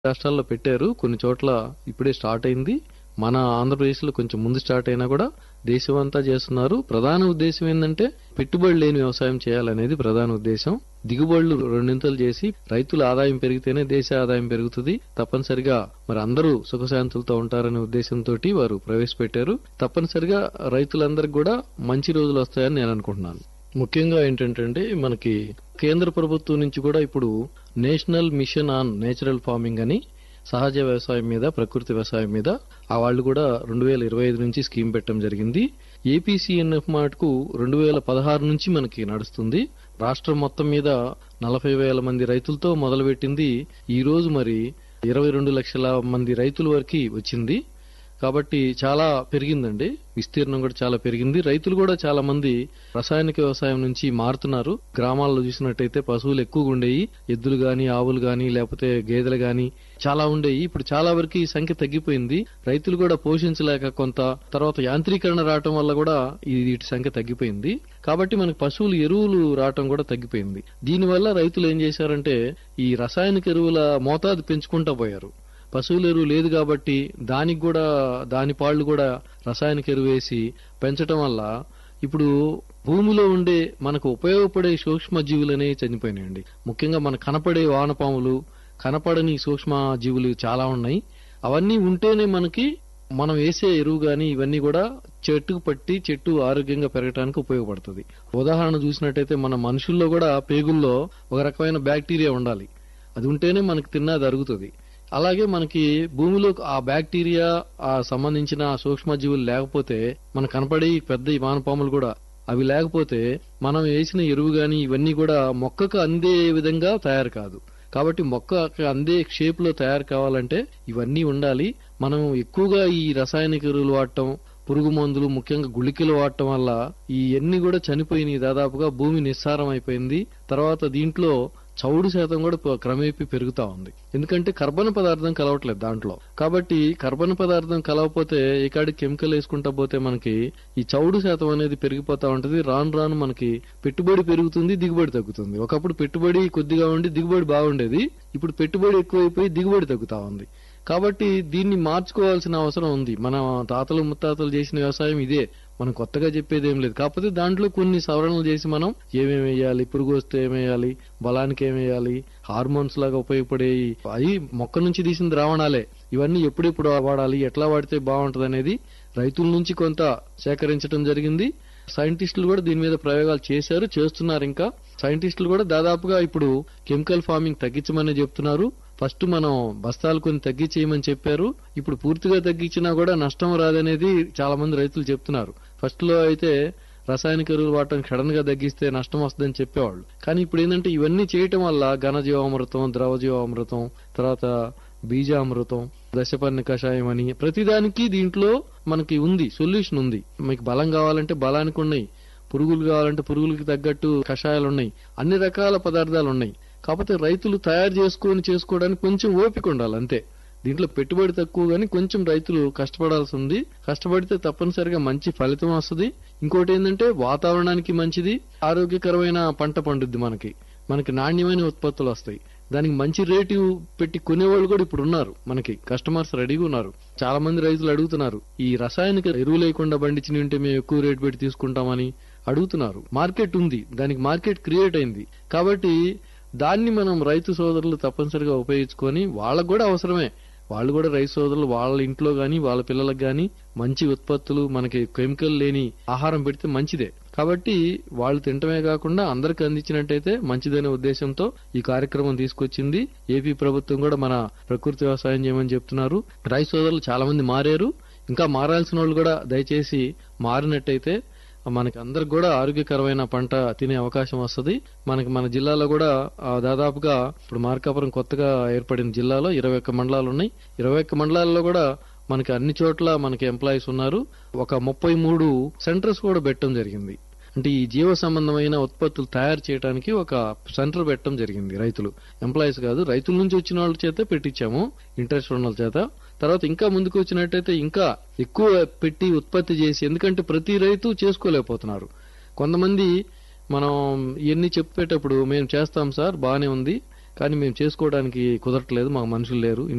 రాష్ట్రాల్లో పెట్టారు కొన్ని చోట్ల ఇప్పుడే స్టార్ట్ అయింది మన ఆంధ్రప్రదేశ్లో కొంచెం ముందు స్టార్ట్ అయినా కూడా దేశం అంతా చేస్తున్నారు ప్రధాన ఉద్దేశం ఏంటంటే పెట్టుబడి లేని వ్యవసాయం చేయాలనేది ప్రధాన ఉద్దేశం దిగుబడులు రెండింతలు చేసి రైతుల ఆదాయం పెరిగితేనే దేశ ఆదాయం పెరుగుతుంది తప్పనిసరిగా మరి అందరూ సుఖశాంతులతో ఉంటారనే ఉద్దేశంతో వారు ప్రవేశపెట్టారు తప్పనిసరిగా రైతులందరికీ కూడా మంచి రోజులు వస్తాయని నేను అనుకుంటున్నాను ముఖ్యంగా ఏంటంటే మనకి కేంద్ర ప్రభుత్వం నుంచి కూడా ఇప్పుడు national mission on natural farming అని సహజ వ్యవసాయం మీద ప్రకృతి వ్యవసాయం మీద ఆ వాళ్ళు కూడా రెండు వేల ఇరవై ఐదు నుంచి స్కీమ్ పెట్టడం జరిగింది ఏపీసీఎన్ఎఫ్ మార్ట్కు రెండు వేల పదహారు నుంచి మనకి నడుస్తుంది రాష్ట్రం మొత్తం మీద నలభై వేల మంది రైతులతో మొదలుపెట్టింది ఈ రోజు మరి ఇరవై రెండు లక్షల మంది రైతుల వరకు వచ్చింది కాబట్టి చాలా పెరిగిందండి విస్తీర్ణం కూడా చాలా పెరిగింది రైతులు కూడా చాలా మంది రసాయనిక వ్యవసాయం నుంచి మారుతున్నారు గ్రామాల్లో చూసినట్టయితే పశువులు ఎక్కువగా ఉండేవి ఎద్దులు గాని ఆవులు గాని లేకపోతే గేదెలు గాని చాలా ఉండేవి ఇప్పుడు చాలా వరకు ఈ సంఖ్య తగ్గిపోయింది రైతులు కూడా పోషించలేక కొంత తర్వాత యాంత్రీకరణ రావటం వల్ల కూడా ఈ వీటి సంఖ్య తగ్గిపోయింది కాబట్టి మనకి పశువులు ఎరువులు రావటం కూడా తగ్గిపోయింది దీనివల్ల రైతులు ఏం చేశారంటే ఈ రసాయనిక ఎరువుల మోతాదు పెంచుకుంటా పోయారు పశువుల ఎరువు లేదు కాబట్టి దానికి కూడా దాని పాళ్ళు కూడా రసాయనిక ఎరువు వేసి పెంచటం వల్ల ఇప్పుడు భూమిలో ఉండే మనకు ఉపయోగపడే సూక్ష్మ జీవులు అనేవి చనిపోయినాయండి ముఖ్యంగా మనకు కనపడే వానపాములు కనపడని సూక్ష్మ జీవులు చాలా ఉన్నాయి అవన్నీ ఉంటేనే మనకి మనం వేసే ఎరువు గాని ఇవన్నీ కూడా చెట్టుకు పట్టి చెట్టు ఆరోగ్యంగా పెరగడానికి ఉపయోగపడుతుంది ఉదాహరణ చూసినట్టయితే మన మనుషుల్లో కూడా పేగుల్లో ఒక రకమైన బ్యాక్టీరియా ఉండాలి అది ఉంటేనే మనకి తిన్నది అరుగుతుంది అలాగే మనకి భూమిలో ఆ బ్యాక్టీరియా ఆ సంబంధించిన సూక్ష్మజీవులు లేకపోతే మనకు కనపడే ఈ పెద్ద ఈ వానపాములు కూడా అవి లేకపోతే మనం వేసిన ఎరువు గాని ఇవన్నీ కూడా మొక్కకు అందే విధంగా తయారు కాదు కాబట్టి మొక్క అందే షేప్ లో తయారు కావాలంటే ఇవన్నీ ఉండాలి మనం ఎక్కువగా ఈ రసాయనిక ఎరువులు వాడటం పురుగు మందులు ముఖ్యంగా గుళికలు వాడటం వల్ల ఈ ఎన్ని కూడా చనిపోయినాయి దాదాపుగా భూమి నిస్సారం అయిపోయింది తర్వాత దీంట్లో చౌడు శాతం కూడా ప- క్రమేపీ పెరుగుతా ఉంది ఎందుకంటే కర్బన పదార్థం కలవట్లేదు దాంట్లో కాబట్టి కర్బన పదార్థం కలవకపోతే ఇకాడి కెమికల్ వేసుకుంటా పోతే మనకి ఈ చౌడు శాతం అనేది పెరిగిపోతా ఉంటది రాను రాను మనకి పెట్టుబడి పెరుగుతుంది దిగుబడి తగ్గుతుంది ఒకప్పుడు పెట్టుబడి కొద్దిగా ఉండి దిగుబడి బాగుండేది ఇప్పుడు పెట్టుబడి ఎక్కువైపోయి దిగుబడి తగ్గుతా ఉంది కాబట్టి దీన్ని మార్చుకోవాల్సిన అవసరం ఉంది మన తాతలు ముత్తాతలు చేసిన వ్యవసాయం ఇదే మనం కొత్తగా చెప్పేది ఏం లేదు కాకపోతే దాంట్లో కొన్ని సవరణలు చేసి మనం ఏమేమి వేయాలి పురుగు వస్తే ఏమేయాలి బలానికి ఏమేయాలి హార్మోన్స్ లాగా ఉపయోగపడే అవి మొక్క నుంచి తీసిన ద్రావణాలే ఇవన్నీ ఎప్పుడెప్పుడు వాడాలి ఎట్లా వాడితే బాగుంటది అనేది రైతుల నుంచి కొంత సేకరించడం జరిగింది సైంటిస్టులు కూడా దీని మీద ప్రయోగాలు చేశారు చేస్తున్నారు ఇంకా సైంటిస్టులు కూడా దాదాపుగా ఇప్పుడు కెమికల్ ఫార్మింగ్ తగ్గించమని చెప్తున్నారు ఫస్ట్ మనం బస్తాలు కొన్ని తగ్గించేయమని చెప్పారు ఇప్పుడు పూర్తిగా తగ్గించినా కూడా నష్టం రాదనేది చాలా మంది రైతులు చెప్తున్నారు ఫస్ట్ లో అయితే రసాయనిక ఎరువులు వాడటం సడన్ గా తగ్గిస్తే నష్టం వస్తుందని చెప్పేవాళ్ళు కానీ ఇప్పుడు ఏంటంటే ఇవన్నీ చేయటం వల్ల ఘనజీవామృతం ద్రవజీవామృతం తర్వాత బీజామృతం దశపర్ణ కషాయం అని ప్రతిదానికి దీంట్లో మనకి ఉంది సొల్యూషన్ ఉంది మీకు బలం కావాలంటే బలానికి ఉన్నాయి పురుగులు కావాలంటే పురుగులకి తగ్గట్టు కషాయాలు ఉన్నాయి అన్ని రకాల పదార్థాలు ఉన్నాయి కాకపోతే రైతులు తయారు చేసుకొని చేసుకోవడానికి కొంచెం ఓపిక ఉండాలి అంతే దీంట్లో పెట్టుబడి తక్కువ గానీ కొంచెం రైతులు కష్టపడాల్సి ఉంది కష్టపడితే తప్పనిసరిగా మంచి ఫలితం వస్తుంది ఇంకోటి ఏంటంటే వాతావరణానికి మంచిది ఆరోగ్యకరమైన పంట పండుద్ది మనకి మనకి నాణ్యమైన ఉత్పత్తులు వస్తాయి దానికి మంచి రేటు పెట్టి కొనేవాళ్ళు కూడా ఇప్పుడు ఉన్నారు మనకి కస్టమర్స్ రెడీగా ఉన్నారు చాలా మంది రైతులు అడుగుతున్నారు ఈ రసాయనిక ఎరువు లేకుండా పండించిన ఉంటే మేము ఎక్కువ రేటు పెట్టి తీసుకుంటామని అడుగుతున్నారు మార్కెట్ ఉంది దానికి మార్కెట్ క్రియేట్ అయింది కాబట్టి దాన్ని మనం రైతు సోదరులు తప్పనిసరిగా ఉపయోగించుకొని వాళ్ళకు కూడా అవసరమే వాళ్ళు కూడా రైతు సోదరులు వాళ్ళ ఇంట్లో గాని వాళ్ళ పిల్లలకు గాని మంచి ఉత్పత్తులు మనకి కెమికల్ లేని ఆహారం పెడితే మంచిదే కాబట్టి వాళ్ళు తినటమే కాకుండా అందరికి అందించినట్టయితే మంచిదనే ఉద్దేశంతో ఈ కార్యక్రమం తీసుకొచ్చింది ఏపీ ప్రభుత్వం కూడా మన ప్రకృతి వ్యవసాయం చేయమని చెప్తున్నారు రైతు సోదరులు చాలా మంది మారారు ఇంకా మారాల్సిన వాళ్ళు కూడా దయచేసి మారినట్టయితే మనకి అందరికి కూడా ఆరోగ్యకరమైన పంట తినే అవకాశం వస్తుంది మనకి మన జిల్లాలో కూడా ఆ, దాదాపుగా ఇప్పుడు మార్కాపురం కొత్తగా ఏర్పడిన జిల్లాలో ఇరవై ఒక్క మండలాలు ఉన్నాయి ఇరవై ఒక్క మండలాల్లో కూడా మనకి అన్ని చోట్ల మనకి ఎంప్లాయీస్ ఉన్నారు ఒక ముప్పై మూడు సెంటర్స్ కూడా పెట్టడం జరిగింది అంటే ఈ జీవ సంబంధమైన ఉత్పత్తులు తయారు చేయడానికి ఒక సెంటర్ పెట్టడం జరిగింది రైతులు ఎంప్లాయీస్ కాదు రైతుల నుంచి వచ్చిన వాళ్ళ చేత పెట్టించాము ఇంట్రెస్ట్ ఉన్న వాళ్ళ చేత తర్వాత ఇంకా ముందుకు వచ్చినట్టయితే ఇంకా ఎక్కువ పెట్టి ఉత్పత్తి చేసి ఎందుకంటే ప్రతి రైతు చేసుకోలేకపోతున్నారు కొంతమంది మనం ఇవన్నీ చెప్పేటప్పుడు మేము చేస్తాం సార్ బాగానే ఉంది కానీ మేము చేసుకోవడానికి కుదరట్లేదు మాకు మనుషులు లేరు